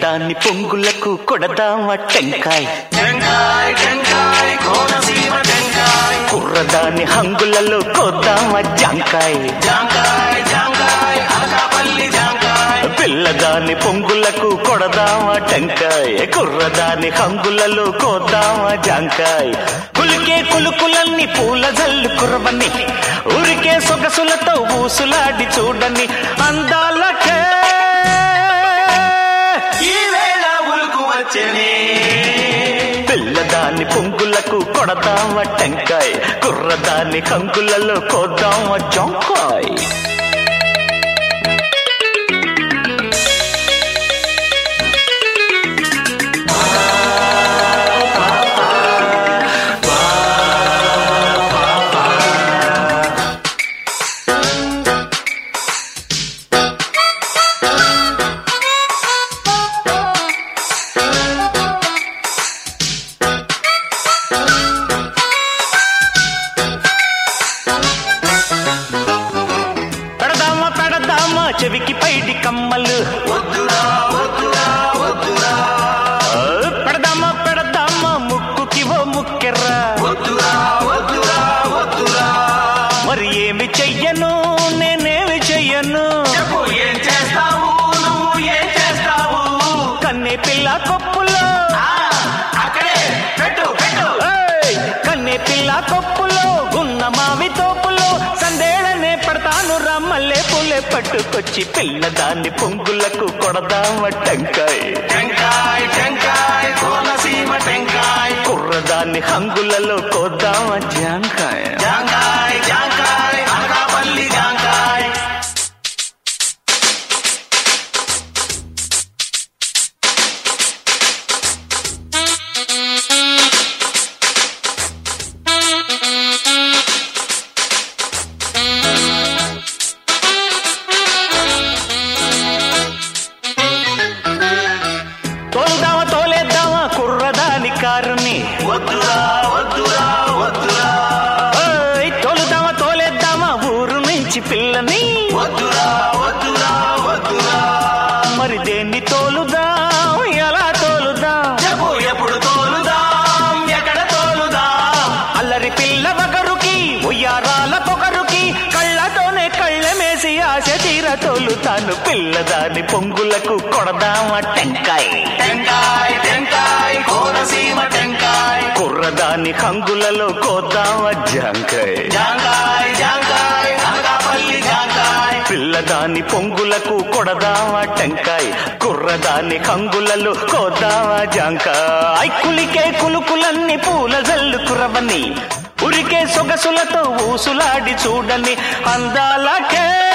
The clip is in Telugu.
పిల్లదాన్ని పొంగులకు కొడదామా టెంకాయ్ టెంకాయ్ టెంకాయ్ కోనసీమ టెంకాయ్ కుర్రదాన్ని హంగులలో కోద్దామా జాంకాయ్ జాంకాయ్ జాంకాయ్ అనకాపల్లి జాంకాయ్ పిల్లదాన్ని పొంగులకు కొడదామా టెంకాయ్ కుర్రదాన్ని హంగులలో కోద్దామా జాంకాయ్ కులికే కులుకులన్నీ పూల జల్లు కురవని ఊరికే సొగసులతో ఊసులాడి చూడని అందాలకే ఈ వేళ ఉలుకు వచ్చనే పిల్లదాన్ని పొంగులకు కొడదామా టెంకాయ్ కుర్రదాన్ని హంగులలో కోద్దామా జాంకాయ్ పెడదామా పెడదామా చెవికి పైడి కమ్మలు వద్దురా వద్దురా వద్దురా ఆ, పెడదామా పెడదామా ముక్కుకి ఓ ముక్కెర్రా వద్దురా వద్దురా వద్దురా మరి ఏమి చెయ్యను నేనేమి చెయ్యను చెప్పు ఏం చేస్తావు నువ్వు ఏం చేస్తావు కన్నె పిల్ల కొప్పులో ఆ, అక్కడే పెట్టు పెట్టు ఏయ్! కన్నె పిల్ల కొప్పులో గున్న మావి తోపులో సందేళనే పడతాను రమ్మల్లే పుల్లే పట్టుకొచ్చి పిల్లదాన్ని పొంగులకు కొడదామా టెంకాయ్ టెంకాయ్ టెంకాయ్ కోనసీమ టెంకాయ్ కుర్రదాన్ని హంగులలో కోద్దామా జాంకాయ జాంకాయ్ జాంకాయ్ అనకాపల్లి జాంకాయ్ తోలుదామా తోలేద్దామా కుర్రదాని కారుని వద్దురా వద్దురా వద్దురా ఓయ్, తోలుదామా తోలేద్దామా ఊరు నుంచి పిల్లని వద్దురా వద్దురా వద్దురా మరి దేన్ని తోలుదాం ఎలా తోలుదాం చెప్పు ఎప్పుడు తోలుదాం ఎక్కడ తోలుదాం అల్లరి పిల్ల వగరుకి ఉయ్యారాల పొగరుకి కళ్ళతోనే కళ్ళమేసి ఆశ తీర తోలుతాను పిల్లదాని పొంగులకు కొడదామా టెంకాయ్ టెంకాయ్ టెంకాయ్ కోనసీమ టెంకాయ్ కుర్రదాని హంగులలో కోద్దామా జాంకాయ్ జాంకాయ్ జాంకాయ్ అనకాపల్లి జాంకాయ్ పిల్లదాని పొంగులకు కొడదామా టెంకాయ్ కుర్రదాని కంగులలో కోద్దామా జాంకాయ్ కులికే కులుకులన్నీ పూల జల్లు కురవని ఉరికే సొగసులతో ఊసులాడి చూడని అందాలకే